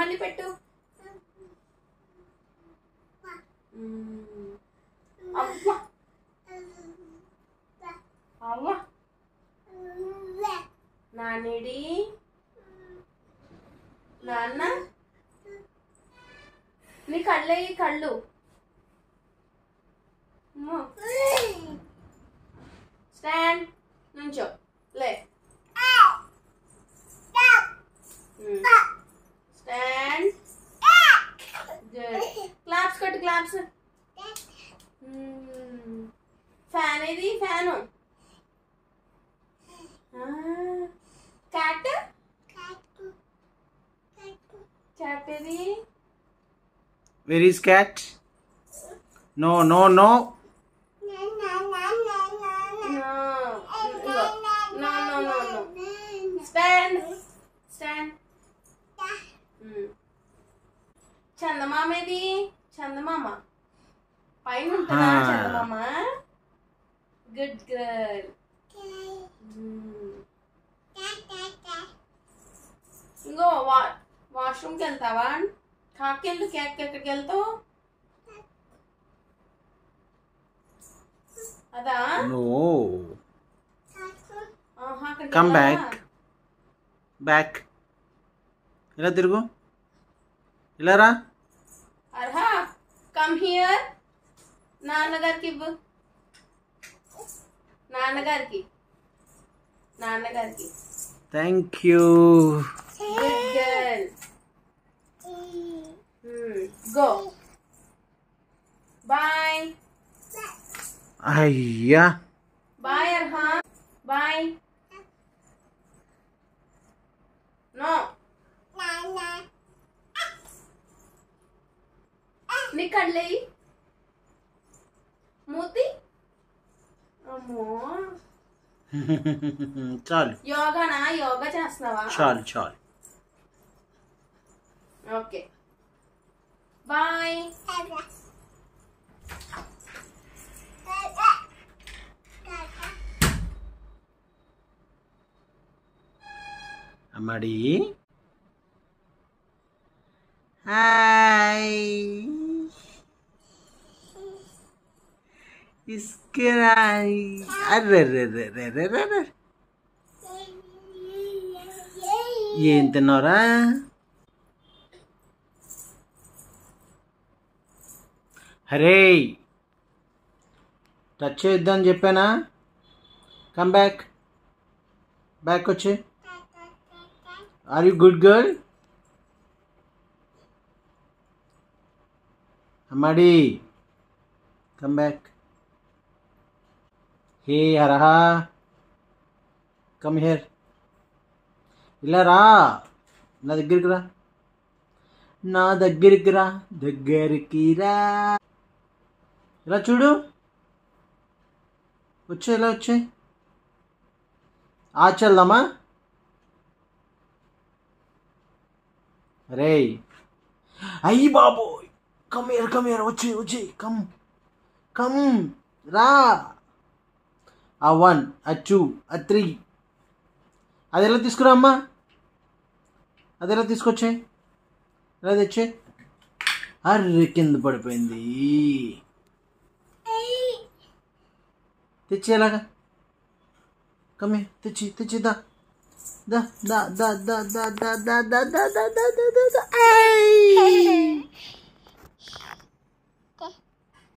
మళ్ళీ పెట్టు మ్మ్. అవ్వా అవ్వా నానేడి నాన్న నీ కళ్ళయి కళ్ళు అమ్మో. స్టాండ్ నుంచో లే మ్మ్. స్టాండ్ గుడ్ క్లాప్స్ కొట్టు క్లాప్స్ ఫ్యాన్ ఏది ఫ్యాను క్యాట్ క్యాట్ ఏది where is cat no no no no no no no stand stand చందమామ ఏది చందమామ పైన ఉంటుందా Ah. చందమామ గుడ్ గర్ల్ ఇంకో వా వాష్రూమ్కి వెళ్తావా కాకెళ్ళు కేక్ ఎక్కడికి వెళ్తావు అదా నో ఆహా, అక్కడికి Come వెళ్ళావా? back. బ్యాక్ ఇలా తిరుగు ఇలా రా అర్హా కమ్ హియర్ నాన్నగారికి ఇవ్వు నాన్నగారికి నాన్నగారికి thank you good girl go bye అయ్యా బాయ్ అర్హా బాయ్ నో నీ కళ్ళేయి మూతి అమ్మో చాలు యోగానా యోగా చేస్తున్నావా చాలు చాలు ఓకే బాయ్ అమ్మడి హాయ్ ఇస్కిరాయ్ అర్రే రే రే రే రే రే రే ఏం తిన్నావురా హరే టచ్ చేద్దామని చెప్పానా కమ్ బ్యాక్ బ్యాక్ వచ్చి ఆర్ యూ గుడ్ గర్ల్ అమ్మాడి కమ్ బ్యాక్ హే హరహా కమ్ హియర్ ఇలా రా నా దగ్గరికి రా నా దగ్గరికి రా దగ్గరికి రా ఇలా చూడు వచ్చే ఇలా వచ్చే ఆచల్దామా రే అయ్యి బాబోయ్ కమ్ హియర్ కమ్ హియర్ వచ్చి వచ్చి కమ్ కమ్ రా ఆ వన్ ఆ టూ ఆ త్రీ అది ఎలా తీసుకురా అమ్మా అది ఎలా తీసుకొచ్చే ఎలా తెచ్చే అర్రె కింద పడిపోయింది తెచ్చి ఎలాగా కమ్మే తెచ్చి తెచ్చి దా దా దా దా దా దా దా దా దా దా దా దా దా దా దా